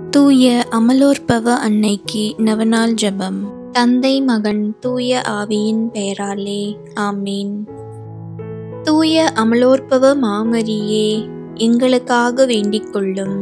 தூய அமலோற்பவ அன்னைக்கு நவநாள் ஜெபம் தந்தை மகன் தூய ஆவியின் பெயராலே ஆமீன் தூய அமலோற்பவ மாமரியே எங்களுக்காக வேண்டிக் கொள்ளும்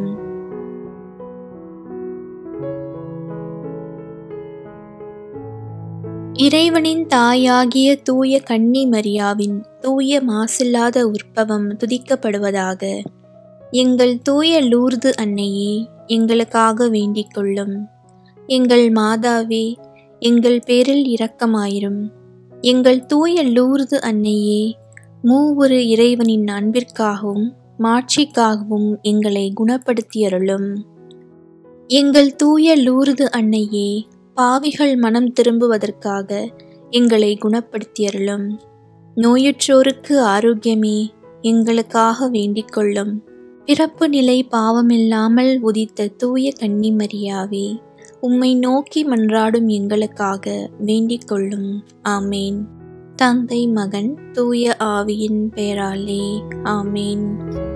இறைவனின் தாயாகிய தூய கன்னி மரியாவின் தூய மாசில்லாத உற்பவம் துதிக்கப்படுவதாக எங்கள் தூய லூர்து அன்னையே எங்களுக்காக வேண்டிக் கொள்ளும் எங்கள் மாதாவே எங்கள் பேரில் இரக்கமாயிரும் எங்கள் தூய லூர்து அன்னையே மூவொரு இறைவனின் அன்பிற்காகவும் மாட்சிக்காகவும் எங்களை குணப்படுத்தியருளும் எங்கள் தூய லூர்து அன்னையே பாவிகள் மனம் திரும்புவதற்காக எங்களை குணப்படுத்தியருளும் நோயுற்றோருக்கு ஆரோக்கியமே எங்களுக்காக வேண்டிக் கொள்ளும் பிறப்பு நிலை பாவமில்லாமல் உதித்த தூய கன்னிமரியாவே உம்மை நோக்கி மன்றாடும் எங்களுக்காக வேண்டிக் கொள்ளும் ஆமேன் தந்தை மகன் தூய ஆவியின் பெயராலே ஆமேன்